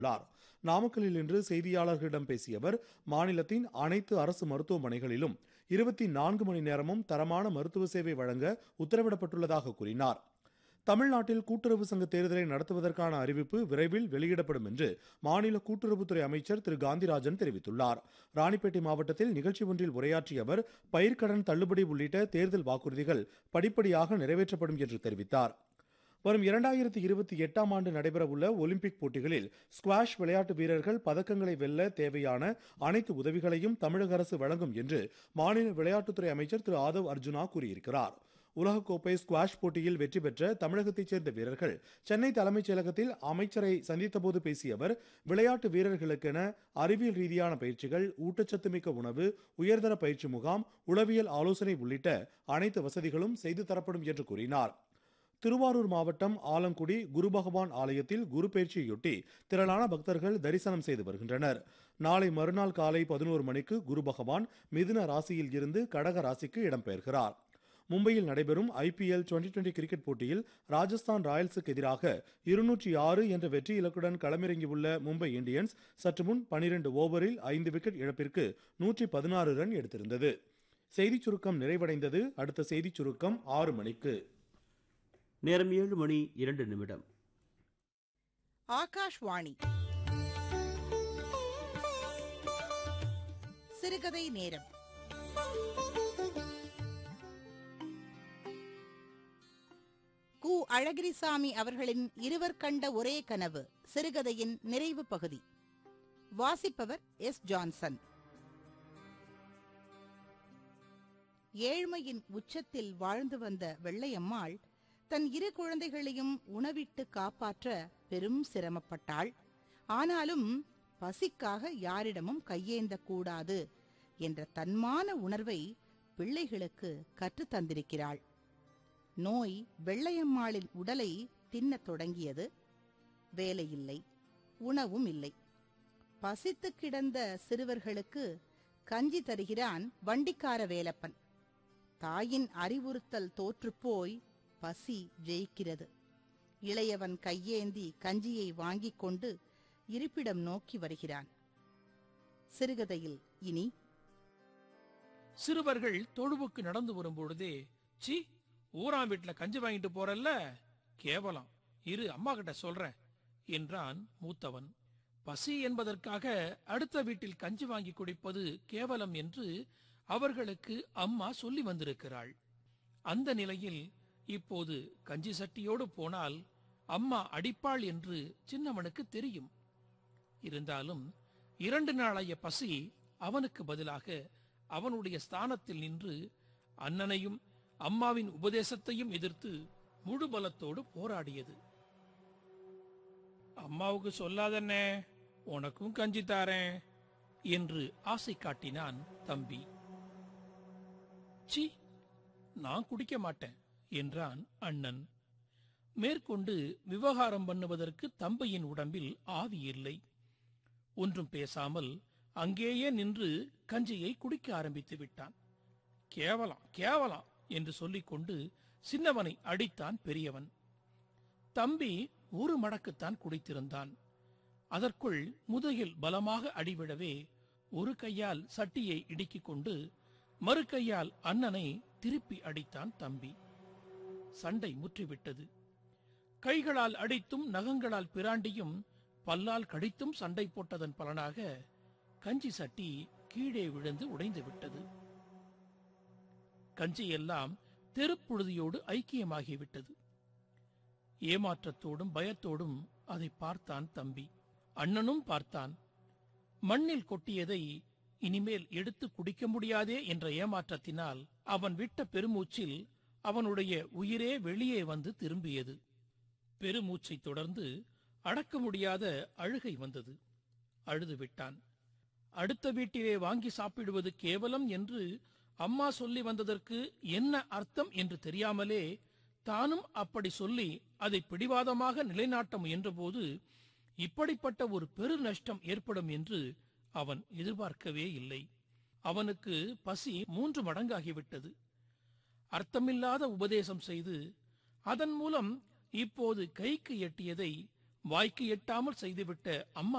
உள்ளார் நாமக்கல்லில் இன்று செய்தியாளர்களிடம் பேசிய அவர் மாநிலத்தின் அனைத்து அரசு மருத்துவமனைகளிலும் இருபத்தி நான்கு மணி நேரமும் தரமான மருத்துவ சேவை வழங்க உத்தரவிடப்பட்டுள்ளதாக கூறினார் தமிழ்நாட்டில் கூட்டுறவு சங்க தேர்தலை நடத்துவதற்கான அறிவிப்பு விரைவில் வெளியிடப்படும் என்று மாநில கூட்டுறவுத்துறை அமைச்சர் திரு காந்திராஜன் தெரிவித்துள்ளார் ராணிப்பேட்டை மாவட்டத்தில் நிகழ்ச்சி ஒன்றில் உரையாற்றிய அவர் பயிர்க்கடன் தள்ளுபடி உள்ளிட்ட தேர்தல் வாக்குறுதிகள் படிப்படியாக நிறைவேற்றப்படும் என்று தெரிவித்தார் வரும் இரண்டாயிரத்தி இருபத்தி எட்டாம் ஆண்டு நடைபெறவுள்ள ஒலிம்பிக் போட்டிகளில் ஸ்குவாஷ் விளையாட்டு வீரர்கள் பதக்கங்களை வெல்ல தேவையான அனைத்து உதவிகளையும் தமிழக அரசு வழங்கும் என்று மாநில விளையாட்டுத்துறை அமைச்சர் திரு ஆதவ் அர்ஜுனா கூறியிருக்கிறார் உலகக்கோப்பை ஸ்குவாஷ் போட்டியில் வெற்றி பெற்ற தமிழகத்தைச் சேர்ந்த வீரர்கள் சென்னை தலைமைச் செயலகத்தில் அமைச்சரை சந்தித்தபோது பேசிய அவர் விளையாட்டு வீரர்களுக்கென அறிவியல் ரீதியான பயிற்சிகள் ஊட்டச்சத்து மிக்க உணவு உயர்தர பயிற்சி முகாம் உளவியல் ஆலோசனை உள்ளிட்ட அனைத்து வசதிகளும் செய்து தரப்படும் என்று கூறினார் திருவாரூர் மாவட்டம் ஆலங்குடி குரு பகவான் ஆலயத்தில் குரு பயிற்சியொட்டி திரளான பக்தர்கள் தரிசனம் செய்து வருகின்றனர் நாளை மறுநாள் காலை பதினோரு மணிக்கு குரு பகவான் மிதுன ராசியில் இருந்து கடக ராசிக்கு இடம்பெயர்கிறார் மும்பையில் நடைபெறும் ஐபிஎல் டுவெண்டி டுவெண்டி கிரிக்கெட் போட்டியில் ராஜஸ்தான் ராயல்ஸுக்கு எதிராக இருநூற்றி ஆறு என்ற வெற்றி இலக்குடன் களமிறங்கியுள்ள மும்பை இந்தியன்ஸ் சற்று முன் பனிரெண்டு ஓவரில் ஐந்து விக்கெட் இழப்பிற்கு நூற்றி பதினாறு ரன் எடுத்திருந்தது செய்திச் சுருக்கம் நிறைவடைந்தது அடுத்த செய்திச் சுருக்கம் ஆறு மணிக்கு நேரம் ஏழு மணி இரண்டு நிமிடம் ஆகாஷ்வாணி சிறுகதை நேரம் கு அழகிரிசாமி அவர்களின் இருவர் கண்ட ஒரே கனவு சிறுகதையின் நிறைவு பகுதி வாசிப்பவர் எஸ் ஜான்சன் ஏழ்மையின் உச்சத்தில் வாழ்ந்து வந்த வெள்ளையம்மாள் தன் இரு குழந்தைகளையும் உணவிட்டு காப்பாற்ற பெரும் சிரமப்பட்டாள் ஆனாலும் பசிக்காக யாரிடமும் கையேந்த கூடாது என்ற தன்மான உணர்வை பிள்ளைகளுக்கு கற்றுத் தந்திருக்கிறாள் நோய் வெள்ளையம்மாளின் உடலை தின்னத் தொடங்கியது வேலையில்லை உணவும் இல்லை பசித்து கிடந்த சிறுவர்களுக்கு கஞ்சி தருகிறான் வண்டிக்கார வேலப்பன் தாயின் அறிவுறுத்தல் தோற்றுப்போய் பசி ஜெயிக்கிறது இளையவன் கையேந்தி கஞ்சியை வாங்கிக் கொண்டு இருப்பிடம் நோக்கி வருகிறான் சிறுகதையில் இனி சிறுவர்கள் தொழுவுக்கு நடந்து வரும்பொழுதே சி ஊராம் வீட்டுல கஞ்சி வாங்கிட்டு போறல்ல கேவலம் இரு அம்மா கிட்ட சொல்றேன் என்றான் மூத்தவன் பசி என்பதற்காக அடுத்த வீட்டில் கஞ்சி வாங்கி குடிப்பது கேவலம் என்று அவர்களுக்கு அம்மா சொல்லி வந்திருக்கிறாள் அந்த நிலையில் இப்போது கஞ்சி சட்டியோடு போனால் அம்மா அடிப்பாள் என்று சின்னவனுக்கு தெரியும் இருந்தாலும் இரண்டு நாளைய பசி அவனுக்கு பதிலாக அவனுடைய ஸ்தானத்தில் நின்று அண்ணனையும் அம்மாவின் உபதேசத்தையும் எதிர்த்து முழு பலத்தோடு போராடியது அம்மாவுக்கு சொல்லாதண்ணே உனக்கும் கஞ்சி தாரேன் என்று ஆசை காட்டினான் தம்பி சி நான் குடிக்க மாட்டேன் என்றான் அண்ணன் மேற்கொண்டு விவகாரம் பண்ணுவதற்கு தம்பியின் உடம்பில் ஆவி இல்லை ஒன்றும் பேசாமல் அங்கேயே நின்று கஞ்சியை குடிக்க ஆரம்பித்து விட்டான் கேவலம் கேவலம் என்று சொல்லிக்கொண்டு சின்னவனை அடித்தான் பெரியவன் தம்பி ஒரு மடக்குத்தான் குடித்திருந்தான் அதற்குள் முதுகில் பலமாக அடிவிடவே ஒரு கையால் சட்டியை இடுக்கிக் கொண்டு மறு கையால் அண்ணனை திருப்பி அடித்தான் தம்பி சண்டை முற்றிவிட்டது கைகளால் அடித்தும் நகங்களால் பிராண்டியும் பல்லால் கடித்தும் சண்டை போட்டதன் பலனாக கஞ்சி சட்டி கீழே விழுந்து உடைந்து விட்டது கஞ்சி எல்லாம் தெருப்புழுதியோடு ஐக்கியமாகிவிட்டது ஏமாற்றத்தோடும் பயத்தோடும் அதை பார்த்தான் தம்பி அண்ணனும் பார்த்தான் மண்ணில் கொட்டியதை இனிமேல் எடுத்து குடிக்க முடியாதே என்ற ஏமாற்றத்தினால் அவன் விட்ட பெருமூச்சில் அவனுடைய உயிரே வெளியே வந்து திரும்பியது பெருமூச்சை தொடர்ந்து அடக்க முடியாத அழுகை வந்தது அழுது விட்டான் அடுத்த வீட்டிலே வாங்கி சாப்பிடுவது கேவலம் என்று அம்மா சொல்லி வந்ததற்கு என்ன அர்த்தம் என்று தெரியாமலே தானும் அப்படி சொல்லி அதை பிடிவாதமாக நிலைநாட்ட முயன்றபோது இப்படிப்பட்ட ஒரு பெரு நஷ்டம் ஏற்படும் என்று அவன் எதிர்பார்க்கவே இல்லை அவனுக்கு பசி மூன்று மடங்காகிவிட்டது அர்த்தமில்லாத உபதேசம் செய்து அதன் மூலம் இப்போது கைக்கு எட்டியதை வாய்க்கு எட்டாமல் செய்துவிட்ட அம்மா